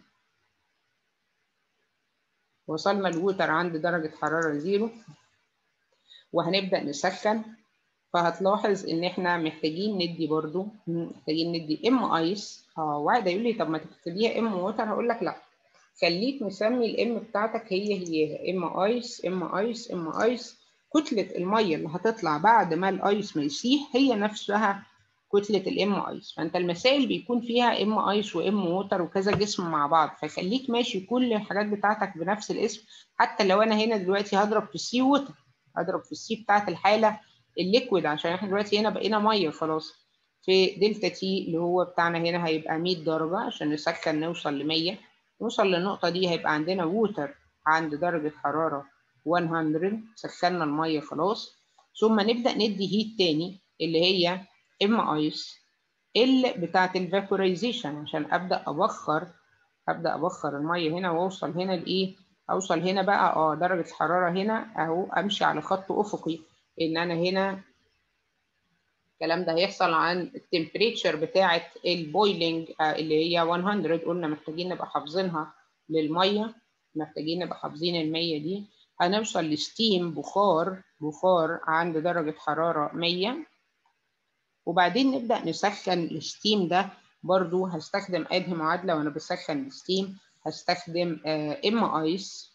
وصلنا الووتر عند درجة حرارة زيرو وهنبدأ نسخن فهتلاحظ إن إحنا محتاجين ندي برضو محتاجين ندي إم أيس اه واحد يقول لي طب ما تكتبيها إم ووتر هقول لك لأ خليك مسمي الإم بتاعتك هي هي إم أيس إم أيس إم أيس كتلة المية اللي هتطلع بعد ما الأيس ما يسيح هي نفسها كتلة الام ايس فانت المسائل بيكون فيها ام ايس وام ووتر وكذا جسم مع بعض فخليك ماشي كل الحاجات بتاعتك بنفس الاسم حتى لو انا هنا دلوقتي هضرب في السي ووتر هضرب في السي بتاعت الحالة الليكويد عشان احنا دلوقتي هنا بقينا مية خلاص في دلتا تي اللي هو بتاعنا هنا هيبقى 100 درجة عشان نسخن نوصل ل 100 نوصل للنقطة دي هيبقى عندنا ووتر عند درجة حرارة 100 سخنا المية خلاص ثم نبدأ ندي هيت تاني اللي هي ام ايس ال بتاعت الفابورايزيشن عشان ابدا ابخر ابدا ابخر الميه هنا واوصل هنا لايه اوصل هنا بقى اه درجه الحراره هنا اهو امشي على خط افقي ان انا هنا الكلام ده هيحصل عن التمبريتشر بتاعه البويلنج اللي هي 100 قلنا محتاجين نبقى حافظينها للميه محتاجين نبقى حافظين المية دي هنوصل لستيم بخار بخار عند درجه حراره 100 وبعدين نبدأ نسخن الستيم ده برضو هستخدم أدهي معادلة وأنا بسخن الستيم هستخدم ام ايس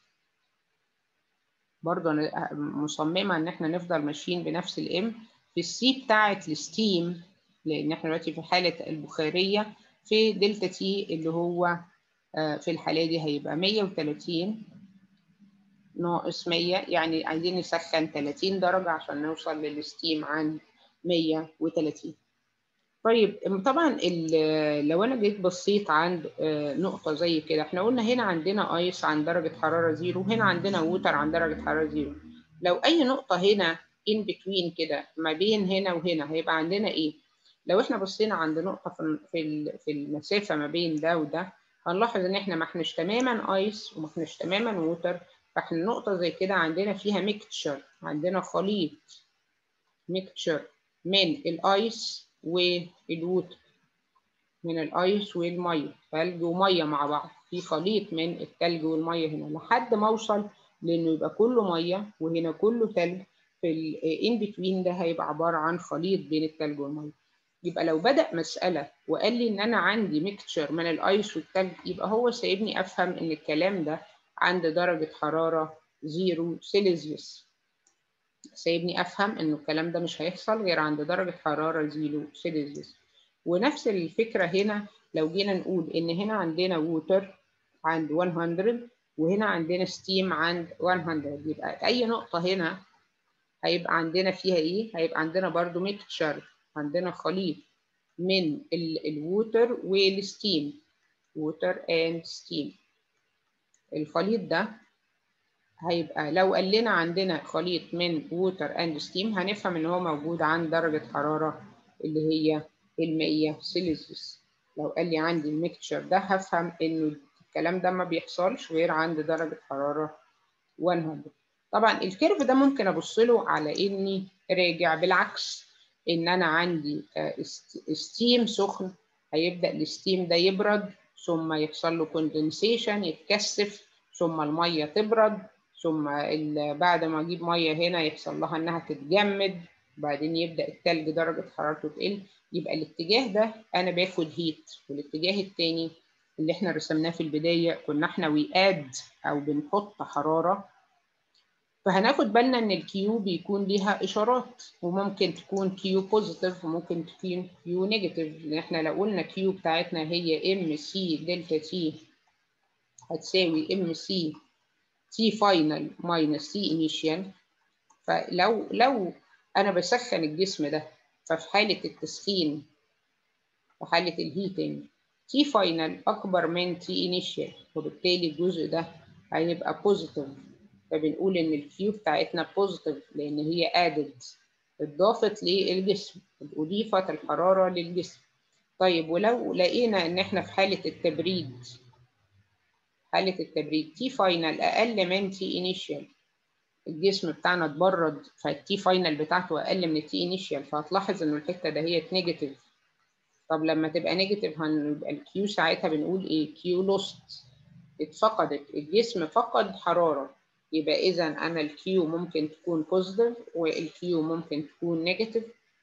برضو أنا مصممة إن إحنا نفضل ماشيين بنفس الام في السي بتاعة الستيم لأن إحنا دلوقتي في حالة البخارية في دلتا تي اللي هو في الحالة دي هيبقى 130 ناقص 100 يعني عايزين نسخن 30 درجة عشان نوصل للستيم عند 130 طيب طبعا لو انا جيت بصيت عند نقطة زي كده احنا قلنا هنا عندنا ايس عند درجة حرارة زيرو هنا عندنا ووتر عند درجة حرارة زيرو لو اي نقطة هنا in between كده ما بين هنا وهنا هيبقى عندنا ايه لو احنا بصينا عند نقطة في في المسافة ما بين ده وده هنلاحظ ان احنا ما احناش تماما ايس وما احناش تماما ووتر فاحنا نقطة زي كده عندنا فيها ميكتشر عندنا خليط ميكتشر من الايس والووتر من الايس والميه ثلج وميه مع بعض في خليط من الثلج والميه هنا لحد ما اوصل لانه يبقى كله ميه وهنا كله ثلج في الان بتوين ده هيبقى عباره عن خليط بين الثلج والميه يبقى لو بدا مساله وقال لي ان انا عندي ميكتشر من الايس والثلج يبقى هو سايبني افهم ان الكلام ده عند درجه حراره زيرو سيليزيوس سايبني افهم انه الكلام ده مش هيحصل غير عند درجه حراره زيرو سيليزيوس ونفس الفكرة هنا لو جينا نقول إن هنا عندنا ووتر عند 100 وهنا عندنا ستيم عند 100 يبقى أي نقطة هنا هيبقى عندنا فيها إيه؟ هيبقى عندنا برضو ميكتشر عندنا خليط من الووتر والستيم ووتر اند ستيم الخليط ده هيبقى لو قال لنا عندنا خليط من ووتر اند ستيم هنفهم ان هو موجود عند درجة حرارة اللي هي ال 100 سيليزيوس لو قال لي عندي الميكتشر ده هفهم انه الكلام ده ما بيحصلش غير عند درجة حرارة 100 طبعا الكيرف ده ممكن ابص له على اني راجع بالعكس ان انا عندي ستيم سخن هيبدا الستيم ده يبرد ثم يحصل له كوندنسيشن يتكثف ثم الميه تبرد ثم بعد ما اجيب ميه هنا يحصل لها انها تتجمد وبعدين يبدا التلج درجه حرارته تقل يبقى الاتجاه ده انا باخد هيت والاتجاه التاني اللي احنا رسمناه في البدايه كنا احنا وياد او بنحط حراره فهناخد بالنا ان الكيو بيكون ليها اشارات وممكن تكون كيو بوزيتيف وممكن تكون كيو نيجاتيف لان احنا لو قلنا كيو بتاعتنا هي ام سي دلتا تي هتساوي ام سي تي فاينل ماينس تي انيشيال فلو لو انا بسخن الجسم ده ففي حاله التسخين في حاله الهيتنج تي فاينل اكبر من تي انيشيال وبالتالي الجزء ده هيبقى بوزيتيف فبنقول ان الكيو بتاعتنا بوزيتيف لان هي ادد اضافت للجسم اضيفت الحراره للجسم طيب ولو لقينا ان احنا في حاله التبريد حاله التبريد تي فاينل اقل من تي انيشيال الجسم بتاعنا اتبرد فالتي فاينل بتاعته اقل من التي انيشيال فهتلاحظ ان الحته دهيت نيجاتيف طب لما تبقى نيجاتيف هنبقى الكيو ساعتها بنقول ايه كيو لوست اتفقدت الجسم فقد حراره يبقى اذا انا الكيو ممكن تكون بوزيتيف والكيو ممكن تكون نيجاتيف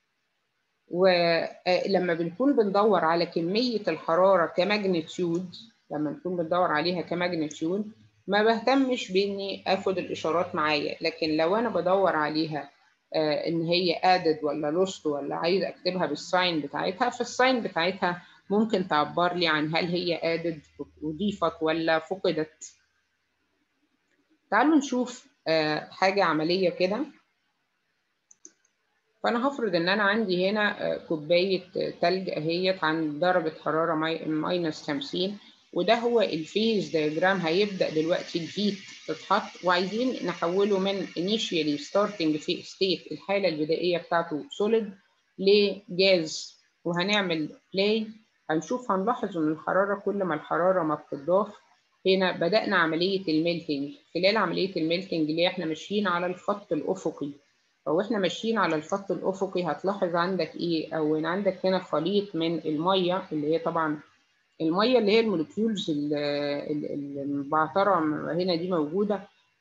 ولما بنكون بندور على كميه الحراره كماجنتيود لما نكون بندور عليها كماجنتيود ما بهتمش باني اخد الاشارات معايا لكن لو انا بدور عليها آه ان هي ادد ولا لوست ولا عايز اكتبها بالساين بتاعتها فالساين بتاعتها ممكن تعبر لي عن هل هي ادد اضيفت ولا فقدت تعالوا نشوف آه حاجة عملية كده فأنا هفرض إن أنا عندي هنا آه كوباية تلج أهيت عند درجة حرارة ماينس 50 وده هو الفيز دياجرام هيبدأ دلوقتي الهيت تتحط وعايزين نحوله من initially starting في state الحالة البدائية بتاعته solid لجاز وهنعمل play هنشوف هنلاحظ إن الحرارة كل ما الحرارة ما بتضاف هنا بدأنا عملية الميلتنج خلال عملية الميلتنج اللي احنا ماشيين على الخط الأفقي أو احنا ماشيين على الخط الأفقي هتلاحظ عندك إيه أو إن عندك هنا خليط من المية اللي هي طبعا المية اللي هي المولكيولز المبعترة هنا دي موجودة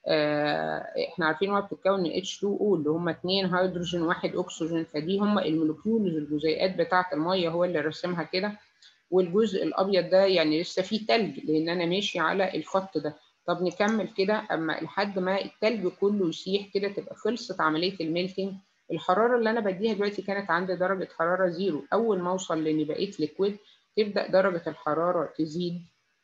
احنا عارفين انها بتتكون من H2O اللي هم اتنين هيدروجين واحد أكسجين فدي هم المولكيولز الجزيئات بتاعة المية هو اللي رسمها كده والجزء الابيض ده يعني لسه فيه تلج لان انا ماشي على الخط ده طب نكمل كده اما لحد ما التلج كله يسيح كده تبقى خلصت عمليه الميلتنج الحراره اللي انا بديها دلوقتي كانت عند درجه حراره زيرو اول ما اوصل لاني بقيت ليكويد تبدا درجه الحراره تزيد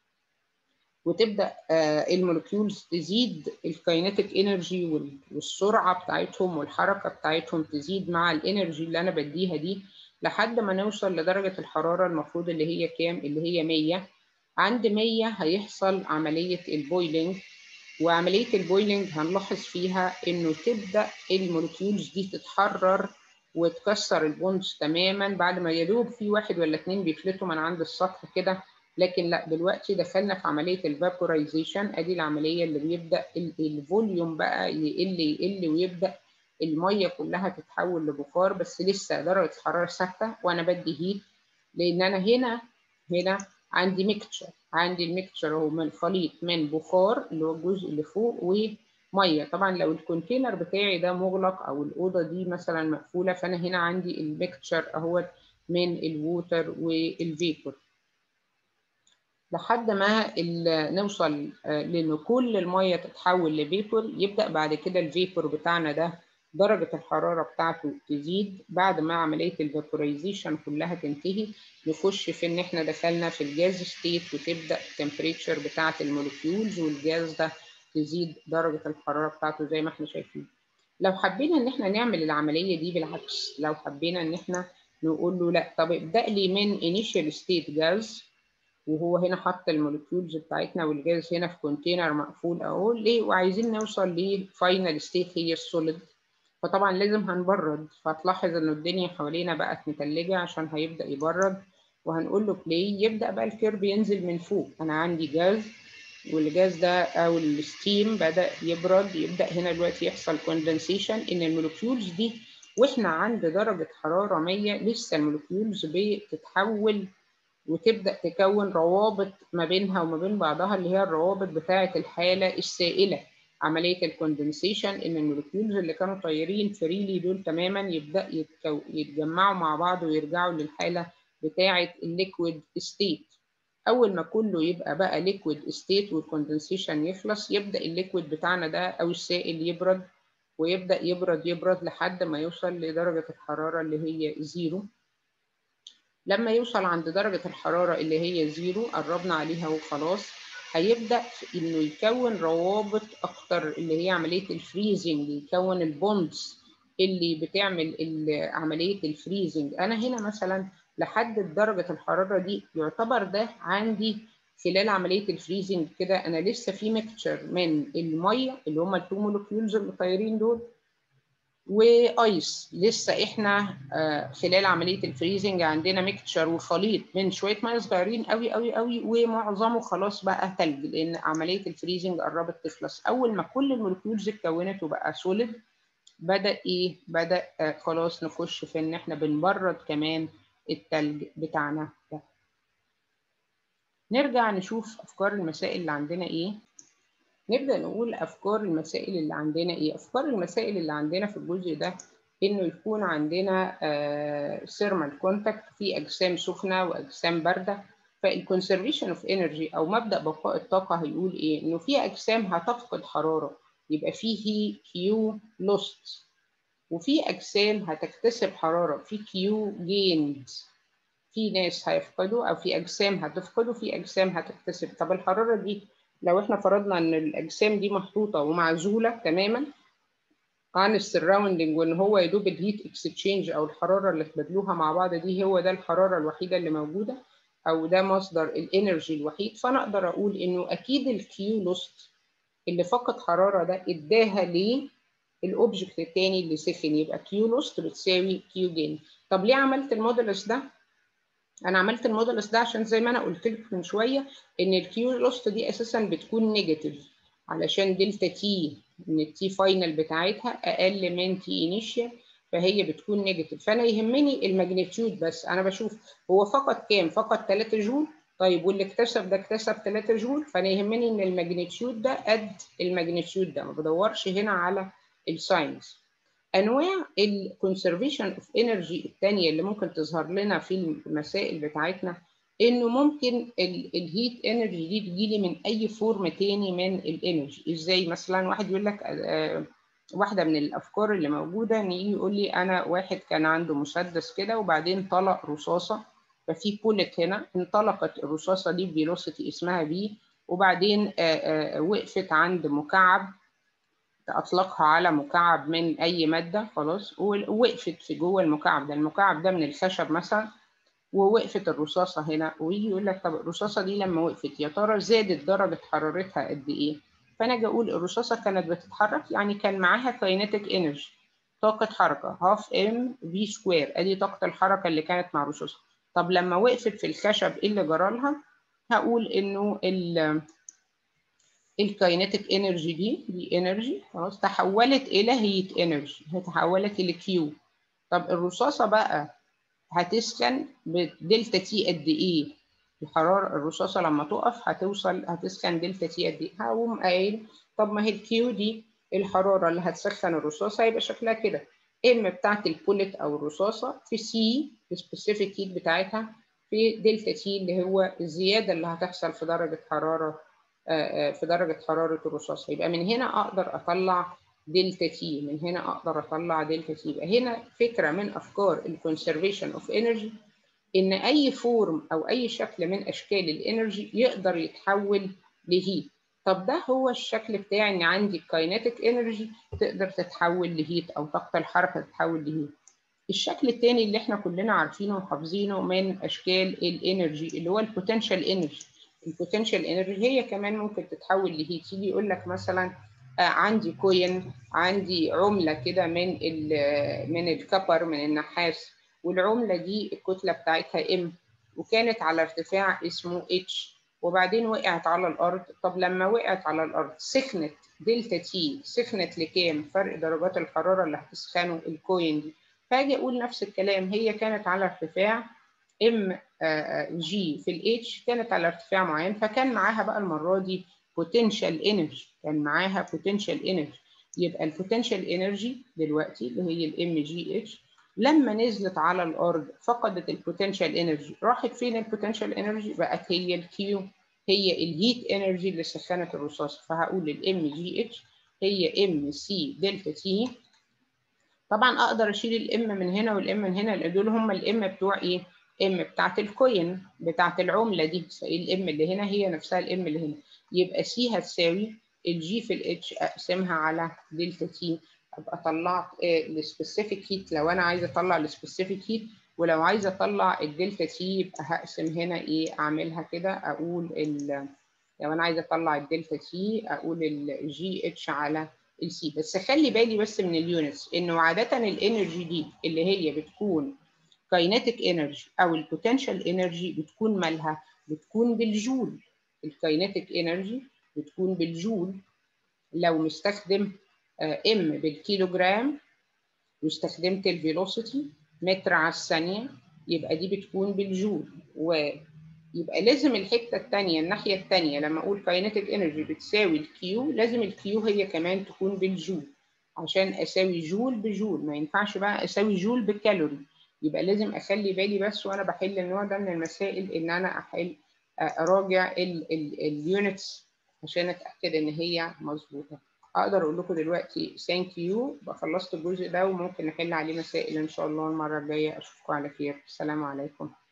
وتبدا آه المولكيولز تزيد الكاينتيك انرجي والسرعه بتاعتهم والحركه بتاعتهم تزيد مع الانرجي اللي انا بديها دي لحد ما نوصل لدرجة الحرارة المفروض اللي هي كام؟ اللي هي 100 عند 100 هيحصل عملية البويلينج وعملية البويلينج هنلاحظ فيها إنه تبدأ المولكيولز دي تتحرر وتكسر البونز تماما بعد ما يدوب في واحد ولا اتنين بيفلتوا من عند السطح كده لكن لا دلوقتي دخلنا في عملية الفابورايزيشن ادي العملية اللي بيبدأ الفوليوم بقى يقل يقل ويبدأ الميه كلها تتحول لبخار بس لسه درجه الحراره ثابته وانا بدي هيت لان انا هنا هنا عندي ميكتشر عندي الميكتشر هو من خليط من بخار اللي هو الجزء اللي فوق وميه طبعا لو الكونتينر بتاعي ده مغلق او الاوضه دي مثلا مقفوله فانا هنا عندي الميكتشر اهوت من الووتر والفيبور لحد ما نوصل لان كل الميه تتحول لفيبور يبدا بعد كده الفيبور بتاعنا ده درجة الحرارة بتاعته تزيد بعد ما عملية الفابورايزيشن كلها تنتهي نخش في إن إحنا دخلنا في الجاز ستيت وتبدأ التمبريتشر بتاعة المولكيولز والجاز ده تزيد درجة الحرارة بتاعته زي ما إحنا شايفين. لو حبينا إن إحنا نعمل العملية دي بالعكس لو حبينا إن إحنا نقول له لا طب ابدأ لي من initial state جاز وهو هنا حط المولكيولز بتاعتنا والجاز هنا في كونتينر مقفول اهو ليه وعايزين نوصل لفاينل ستيت هي السوليد فطبعا لازم هنبرد فتلاحظ ان الدنيا حوالينا بقت متلجة عشان هيبدأ يبرد وهنقول له بلاي يبدأ بقى الكيرب ينزل من فوق انا عندي جاز والجاز ده او الستيم بدأ يبرد يبدأ هنا دلوقتي يحصل كوندنسيشن ان المولكيولز دي واحنا عند درجة حرارة 100 لسه المولكيولز بتتحول وتبدأ تكون روابط ما بينها وما بين بعضها اللي هي الروابط بتاعة الحالة السائلة عملية الكوندنسيشن إن المولكيولز اللي كانوا طايرين فريلي دول تماما يبدأ يتكو... يتجمعوا مع بعض ويرجعوا للحالة بتاعة الليكويد ستيت أول ما كله يبقى بقى ليكويد ستيت والكوندنسيشن يخلص يبدأ الليكويد بتاعنا ده أو السائل يبرد ويبدأ يبرد يبرد لحد ما يوصل لدرجة الحرارة اللي هي زيرو لما يوصل عند درجة الحرارة اللي هي زيرو قربنا عليها وخلاص هيبدأ إنه يكون روابط أكتر اللي هي عملية الفريزنج يكون البوندز اللي بتعمل عملية الفريزنج أنا هنا مثلا لحد درجة الحرارة دي يعتبر ده عندي خلال عملية الفريزنج كده أنا لسه في ميكتشر من المية اللي هما التو مولكيولز اللي طايرين دول وايس لسه احنا خلال عمليه الفريزنج عندنا ميكتشر وخليط من شويه ميه صغيرين قوي قوي قوي ومعظمه خلاص بقى ثلج لان عمليه الفريزنج قربت تخلص اول ما كل المولكيولز اتكونت وبقى سوليد بدا ايه بدا خلاص نخش في ان احنا بنبرد كمان الثلج بتاعنا ده نرجع نشوف افكار المسائل اللي عندنا ايه نبدأ نقول أفكار المسائل اللي عندنا إيه؟ أفكار المسائل اللي عندنا في الجزء ده إنه يكون عندنا ثيرمال كونتاكت في أجسام سخنة وأجسام باردة فالكونسرفيشن اوف انرجي أو مبدأ بقاء الطاقة هيقول إيه؟ إنه في أجسام هتفقد حرارة يبقى فيه كيو لوست وفي أجسام هتكتسب حرارة في كيو جيند في ناس هيفقدوا أو في أجسام هتفقد وفي أجسام هتكتسب طب الحرارة دي لو احنا فرضنا ان الاجسام دي محطوطه ومعزوله تماما عن السراوندنج وان هو يدوب الهيت اكسشينج او الحراره اللي تبادلوها مع بعض دي هو ده الحراره الوحيده اللي موجوده او ده مصدر الانرجي الوحيد فانا اقدر اقول انه اكيد الكيو لوست اللي فقد حراره ده اداها ليه الاوبجكت الثاني اللي سخن يبقى كيو لوست بتساوي كيو جين طب ليه عملت المودلس ده انا عملت المودلس ده عشان زي ما انا قلت لكم من شويه ان الكيو لوست دي اساسا بتكون نيجاتيف علشان دلتا تي ان التي فاينل بتاعتها اقل من تي انيشال فهي بتكون نيجاتيف فانا يهمني الماجنتيود بس انا بشوف هو فقط كام فقط 3 جول طيب واللي اكتسب ده اكتسب 3 جول فانا يهمني ان الماجنتيود ده قد الماجنتيود ده ما بدورش هنا على الساينس انواع الكونسرفيشن اوف انرجي الثانيه اللي ممكن تظهر لنا في المسائل بتاعتنا انه ممكن الهيت انرجي دي تجيلي من اي فورم تاني من الانرجي ازاي مثلا واحد يقول لك واحده من الافكار اللي موجوده ان يجي يقول لي انا واحد كان عنده مسدس كده وبعدين طلق رصاصه ففي بولت هنا انطلقت الرصاصه دي بفيلوسيتي اسمها بي وبعدين وقفت عند مكعب اطلقها على مكعب من اي ماده خلاص ووقفت في جوه المكعب ده المكعب ده من الخشب مثلا ووقفت الرصاصه هنا ويجي يقول لك طب الرصاصه دي لما وقفت يا ترى زادت درجه حرارتها قد ايه فانا اجي اقول الرصاصه كانت بتتحرك يعني كان معاها كاينتيك انرجي طاقه حركه هاف ام في سكوير ادي طاقه الحركه اللي كانت مع الرصاصه طب لما وقفت في الخشب ايه اللي جرى لها هقول انه ال الكاينتيك انرجي دي دي انرجي خلاص تحولت الى هيت انرجي تحولت الى كيو طب الرصاصه بقى هتسخن بدلتا تي قد ايه الحراره الرصاصه لما تقف هتوصل هتسخن دلتا تي قد ايه هقوم قايل طب ما هي الكيو دي الحراره اللي هتسخن الرصاصه هيبقى شكلها كده ام بتاعت البوليت او الرصاصه في سي السبيسيفيك هيت بتاعتها في دلتا تي اللي هو الزياده اللي هتحصل في درجه حراره في درجة حرارة الرصاص يبقى من هنا أقدر أطلع دلتا تي من هنا اقدر اطلع دلتا تي يبقى هنا فكره من افكار الكونسرفيشن اوف انرجي ان اي فورم او اي شكل من اشكال الانرجي يقدر يتحول لهيت طب ده هو الشكل بتاعي ان عندي الكايناتيك انرجي تقدر تتحول لهيت او طاقه الحركه تتحول لهيت الشكل الثاني اللي احنا كلنا عارفينه وحافظينه من اشكال الانرجي اللي هو البوتنشال انرجي البوتنشال انرجي هي كمان ممكن تتحول لهيت يجي يقول لك مثلا عندي كوين عندي عمله كده من من الكبر من النحاس والعمله دي الكتله بتاعتها ام وكانت على ارتفاع اسمه اتش وبعدين وقعت على الارض طب لما وقعت على الارض سخنت دلتا تي سخنت لكام فرق درجات الحراره اللي هتسخنه الكوين دي فاجي اقول نفس الكلام هي كانت على ارتفاع ام جي في الاتش كانت على ارتفاع معين فكان معاها بقى المره دي potential energy كان معاها potential energy يبقى البوتنشال انرجي دلوقتي اللي هي الام جي اتش لما نزلت على الارض فقدت البوتنشال انرجي راحت فين البوتنشال انرجي بقت هي الكيو هي الهيت انرجي اللي سخنت الرصاص فهقول الام جي اتش هي ام سي دلتا تي طبعا اقدر اشيل الام من هنا والام من هنا لان دول هم الام بتوع ايه ام بتاعت الكوين بتاعت العمله دي الام اللي هنا هي نفسها الام اللي هنا يبقى سي هتساوي الجي في الاتش اقسمها على دلتا تي ابقى طلعت السبيسيفيك هيت لو انا عايزه اطلع السبيسيفيك هيت ولو عايزه اطلع الدلتا تي يبقى هقسم هنا ايه اعملها كده اقول ال لو انا عايزه اطلع الدلتا تي اقول الجي اتش على السي بس خلي بالي بس من اليونتس انه عاده الانرجي دي اللي هي بتكون كايناتيك انرجي او البوتنشال انرجي بتكون مالها بتكون بالجول الكايناتيك انرجي بتكون بالجول لو مستخدم ام بالكيلوجرام واستخدمت الفيلوسيتي متر على الثانيه يبقى دي بتكون بالجول ويبقى لازم الحته الثانيه الناحيه الثانيه لما اقول كايناتيك انرجي بتساوي الكيو لازم الكيو هي كمان تكون بالجول عشان اساوي جول بجول ما ينفعش بقى اساوي جول بالكالوري يبقى لازم اخلي بالي بس وانا بحل النوع ده من المسائل ان انا احل اراجع اليونتس عشان اتاكد ان هي مظبوطه اقدر اقول لكم دلوقتي ثانك يو خلصت الجزء ده وممكن نحل عليه مسائل ان شاء الله المره الجايه اشوفكم على خير السلام عليكم